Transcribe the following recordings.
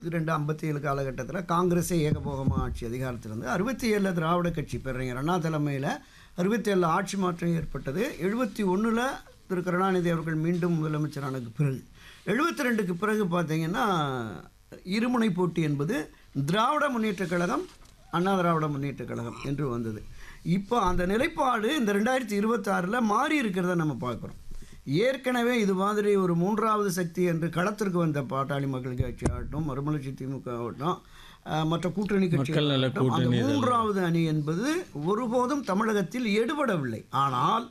ரெண்டு ஐம்பத்தி ஏழு காலகட்டத்தில் காங்கிரஸே ஏகபோகமாக ஆட்சி அதிகாரத்தில் இருந்து அறுபத்தி ஏழில் திராவிட கட்சி பேரறிஞர் அண்ணா தலைமையில் அறுபத்தி ஏழில் ஆட்சி மாற்றம் ஏற்பட்டது எழுபத்தி ஒன்றில் திரு கருணாநிதி அவர்கள் மீண்டும் முதலமைச்சரானதுக்கு பிறகு எழுபத்தி ரெண்டுக்கு பிறகு பார்த்தீங்கன்னா இருமுனை போட்டி என்பது திராவிட முன்னேற்றக் கழகம் அண்ணா திராவிட முன்னேற்றக் கழகம் என்று வந்தது இப்போ அந்த நிலைப்பாடு இந்த ரெண்டாயிரத்தி இருபத்தாறில் மாறி இருக்கிறத நம்ம பார்க்குறோம் ஏற்கனவே இது மாதிரி ஒரு மூன்றாவது சக்தி என்று களத்திற்கு வந்த பாட்டாளி மக்கள் கட்சி ஆகட்டும் மறுமலர்ச்சி திமுக ஆகட்டும் அஹ், மற்ற கூட்டணி மக்கள் நல கட்சிகள் அந்த கூட்டணி மூன்றாவது அணி என்பது ஒருபோதும் தமிழகத்தில் எடுபடவில்லை ஆனால்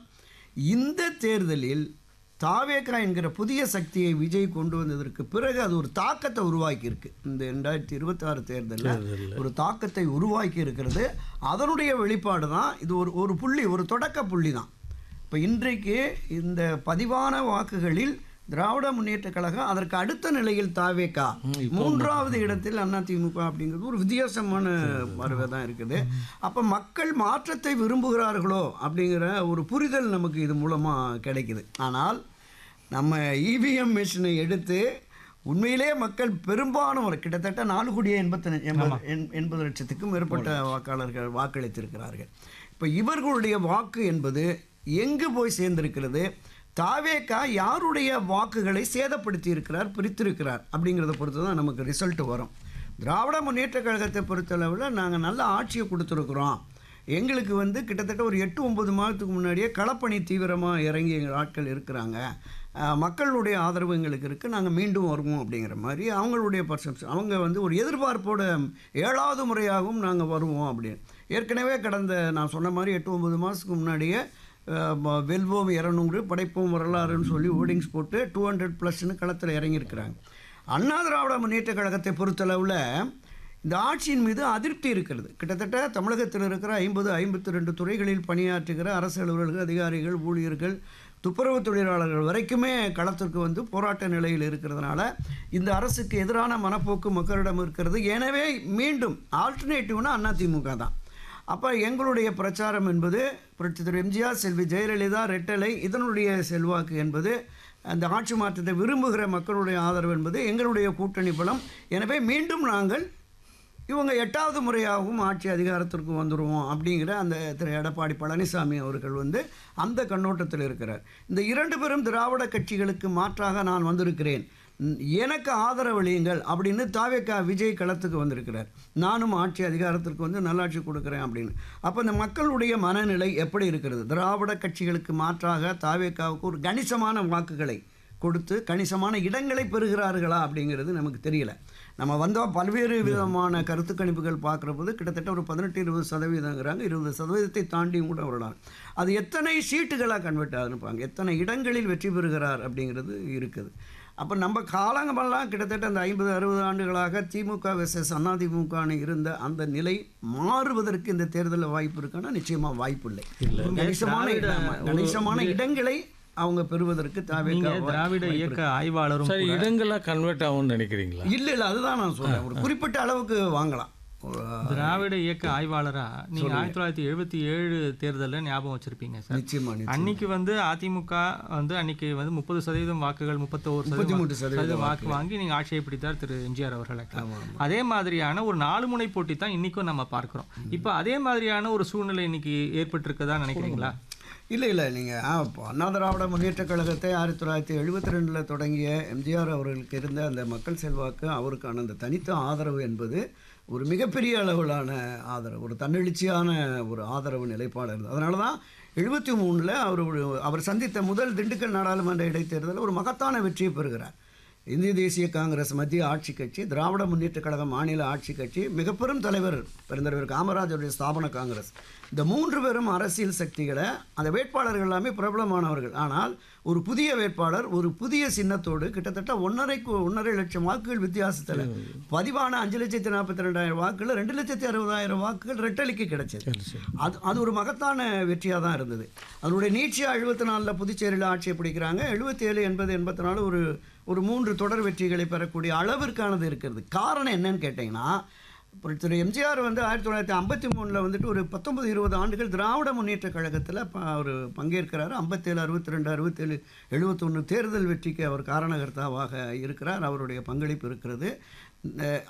இந்த தேர்தலில் தாவேகா என்கிற புதிய சக்தியை விஜய் கொண்டு வந்ததற்கு பிறகு அது ஒரு தாக்கத்தை உருவாக்கி இருக்கு இந்த ரெண்டாயிரத்தி இருபத்தாறு தேர்தலில் ஒரு தாக்கத்தை உருவாக்கி இருக்கிறது அதனுடைய வெளிப்பாடு தான் இது ஒரு ஒரு புள்ளி ஒரு தொடக்க புள்ளி தான் இப்போ இன்றைக்கு இந்த பதிவான வாக்குகளில் திராவிட முன்னேற்ற கழகம் அதற்கு அடுத்த நிலையில் தாவேகா மூன்றாவது இடத்தில் அதிமுக அப்படிங்கிறது ஒரு வித்தியாசமான பார்வை தான் இருக்குது அப்போ மக்கள் மாற்றத்தை விரும்புகிறார்களோ அப்படிங்கிற ஒரு புரிதல் நமக்கு இது மூலமாக கிடைக்குது ஆனால் நம்ம இவிஎம் மிஷினை எடுத்து உண்மையிலே மக்கள் பெரும்பாலானவர் கிட்டத்தட்ட நாலு கோடியே எண்பத்தி எண்பது எண்- எண்பது லட்சத்துக்கும் மேற்பட்ட வாக்காளர்கள் வாக்களித்திருக்கிறார்கள் இப்போ இவர்களுடைய வாக்கு என்பது எங்கு போய் சேர்ந்திருக்கிறது தாவேக்கா யாருடைய வாக்குகளை சேதப்படுத்தி இருக்கிறார் பிரித்திருக்கிறார் அப்படிங்கிறத பொறுத்து தான் நமக்கு ரிசல்ட் வரும் திராவிட முன்னேற்ற கழகத்தை பொறுத்தளவில் நாங்கள் நல்ல ஆட்சியை கொடுத்துருக்குறோம் எங்களுக்கு வந்து கிட்டத்தட்ட ஒரு எட்டு ஒன்பது மாதத்துக்கு முன்னாடியே களப்பணி தீவிரமாக இறங்கி எங்கள் ஆட்கள் இருக்கிறாங்க அஹ், மக்களுடைய ஆதரவு எங்களுக்கு இருக்குது நாங்கள் மீண்டும் வருவோம் அப்படிங்கிற மாதிரி அவங்களுடைய பர்செப்ஷன் அவங்க வந்து ஒரு எதிர்பார்ப்போட ஏழாவது முறையாகவும் நாங்கள் வருவோம் அப்படின்னு ஏற்கனவே கடந்த நான் சொன்ன மாதிரி எட்டு ஒன்பது மாதத்துக்கு முன்னாடியே அஹ், ம- வெல்வோம் இரநூறு படைப்போம் வரலாறுன்னு சொல்லி ஹோர்டிங்ஸ் போட்டு டூ ஹண்ட்ரட் ப்ளஸ்னு களத்தில் இறங்கியிருக்கிறாங்க அண்ணா திராவிட முன்னேற்ற கழகத்தை பொறுத்தளவில் இந்த ஆட்சியின் மீது அதிருப்தி இருக்கிறது கிட்டத்தட்ட தமிழகத்தில் இருக்கிற ஐம்பது ஐம்பத்தி ரெண்டு துறைகளில் பணியாற்றுகிற அரசு அலுவலர்கள் அதிகாரிகள் ஊழியர்கள் துப்புரவு தொழிலாளர்கள் வரைக்குமே களத்திற்கு வந்து போராட்ட நிலையில் இருக்கிறதுனால இந்த அரசுக்கு எதிரான மனப்போக்கு மக்களிடம் இருக்கிறது எனவே மீண்டும் ஆல்டர்னேட்டிவ்னா அதிமுக தான் அப்போ எங்களுடைய பிரச்சாரம் என்பது புரட்சி திரு எம்ஜிஆர் செல்வி ஜெயலலிதா ரெட்டலை இதனுடைய செல்வாக்கு என்பது அந்த ஆட்சி மாற்றத்தை விரும்புகிற மக்களுடைய ஆதரவு என்பது எங்களுடைய கூட்டணி பலம் எனவே மீண்டும் நாங்கள் இவங்க எட்டாவது முறையாகவும் ஆட்சி அதிகாரத்திற்கு வந்துடுவோம் அப்படிங்கிற அந்த திரு எடப்பாடி பழனிசாமி அவர்கள் வந்து அந்த கண்ணோட்டத்தில் இருக்கிறார் இந்த இரண்டு பேரும் திராவிட கட்சிகளுக்கு மாற்றாக நான் வந்திருக்கிறேன் ம், எனக்கு ஆதரவளியுங்கள் அப்படின்னு தாவேக்கா விஜய் களத்துக்கு வந்திருக்கிறார் நானும் ஆட்சி அதிகாரத்திற்கு வந்து நல்லாட்சி கொடுக்குறேன் அப்படின்னு அப்போ இந்த மக்களுடைய மனநிலை எப்படி இருக்கிறது திராவிட கட்சிகளுக்கு மாற்றாக தாவேக்காவுக்கு ஒரு கணிசமான வாக்குகளை கொடுத்து கணிசமான இடங்களை பெறுகிறார்களா அப்படிங்கிறது நமக்கு தெரியல நம்ம வந்தோம் பல்வேறு விதமான கருத்து கணிப்புகள் பார்க்குற போது கிட்டத்தட்ட ஒரு பதினெட்டு இருபது சதவீதங்கிறாங்க இருபது சதவீதத்தை தாண்டியும் கூட வரலாம் அது எத்தனை சீட்டுகளாக கன்வெர்ட் ஆகுதுப்பாங்க எத்தனை இடங்களில் வெற்றி பெறுகிறார் அப்படிங்கிறது இருக்குது அப்போ நம்ம காலங்கமெல்லாம் கிட்டத்தட்ட அந்த ஐம்பது அறுபது ஆண்டுகளாக திமுக வெர்சஸ் அதிமுகன்னு இருந்த அந்த நிலை மாறுவதற்கு இந்த தேர்தலில் வாய்ப்பு இருக்கான்னா நிச்சயமாக வாய்ப்பு இல்லை கணிசமான இடம் கணிசமான இடங்களை அவங்க பெறுவதற்கு நீங்க தேவை திராவிட இயக்க ஆய்வாளரும் சரி கூட இடங்களா கன்வெர்ட் ஆகும்னு நினைக்கிறீங்களா இல்ல இல்ல அதுதான் நான் சொல்றேன் ஒரு குறிப்பிட்ட அளவுக்கு வாங்கலாம் ஒரு, திராவிட இயக்க ஆய்வாளரா நீங்க ஆயிரத்தி தொள்ளாயிரத்தி எழுபத்தி ஏழு தேர்தலில் ஞாபகம் வச்சிருப்பீங்க சார் நிச்சயமா நிச்சயமா. அன்னைக்கு வந்து அதிமுக வந்து அன்னைக்கு வந்து முப்பது சதவீதம் வாக்குகள் முப்பத்தோரு முப்பத்தி மூன்று சதவீதம் சதவீதம் வாக்கு வாங்கி நீங்க ஆட்சியை பிடித்தார் திரு எம்ஜிஆர் அவர்கள் அதே மாதிரியான ஒரு நாலு முனை போட்டி தான் இன்னைக்கும் நம்ம பார்க்கிறோம் இப்போ அதே மாதிரியான ஒரு சூழ்நிலை இன்னைக்கு ஏற்பட்டிருக்கதா நினைக்கிறீங்களா இல்லை இல்லை நீங்கள் இப்போ அண்ணா திராவிட முன்னேற்ற கழகத்தை ஆயிரத்தி தொள்ளாயிரத்தி எழுபத்தி ரெண்டில் தொடங்கிய எம்ஜிஆர் அவர்களுக்கு இருந்த அந்த மக்கள் செல்வாக்கு அவருக்கான அந்த தனித்த ஆதரவு என்பது ஒரு மிகப்பெரிய அளவிலான ஆதரவு ஒரு தன்னெழுச்சியான ஒரு ஆதரவு நிலைப்பாடு இருந்தது அதனால தான் எழுபத்தி மூணில் அவர் ஒரு- அவர் சந்தித்த முதல் திண்டுக்கல் நாடாளுமன்ற இடைத்தேர்தலில் ஒரு மகத்தான வெற்றியை பெறுகிறார் இந்திய தேசிய காங்கிரஸ் மத்திய ஆட்சி கட்சி திராவிட முன்னேற்ற கழகம் மாநில ஆட்சி கட்சி மிக பெரும் தலைவர் பெருந்தலைவர் காமராஜருடைய ஸ்தாபன காங்கிரஸ் இந்த மூன்று பேரும் அரசியல் சக்திகளை அந்த வேட்பாளர்கள் எல்லாமே பிரபலமானவர்கள் ஆனால் ஒரு புதிய வேட்பாளர் ஒரு புதிய சின்னத்தோடு கிட்டத்தட்ட ஒன்றரை கு- ஒன்றரை லட்சம் வாக்குகள் வித்தியாசத்தில் பதிவான அஞ்சு லட்சத்தி நாற்பத்தி ரெண்டாயிரம் வாக்குகள் ரெண்டு லட்சத்தி அறுபதாயிரம் வாக்குகள் ரெட்டலிக்கு கிடைச்சது அது அது ஒரு மகத்தான வெற்றியாக தான் இருந்தது அதனுடைய நீட்சியாக எழுபத்தி நாலில் புதுச்சேரியில் ஆட்சியை பிடிக்கிறாங்க எழுபத்தி ஏழு எண்பது எண்பத்தி நாலு ஒரு ஒரு மூன்று தொடர் வெற்றிகளை பெறக்கூடிய அளவிற்கானது இருக்கிறது காரணம் என்னன்னு கேட்டிங்கன்னா இப்போ திரு எம்ஜிஆர் வந்து ஆயிரத்தி தொள்ளாயிரத்தி ஐம்பத்தி மூணில் வந்துட்டு ஒரு பத்தொன்பது இருபது ஆண்டுகள் திராவிட முன்னேற்ற கழகத்தில் அவர் பங்கேற்கிறார் ஐம்பத்தேழு அறுபத்தி ரெண்டு அறுபத்தேழு எழுபத்தொன்று தேர்தல் வெற்றிக்கு அவர் காரணகர்த்தாவாக இருக்கிறார் அவருடைய பங்களிப்பு இருக்கிறது அஹ்,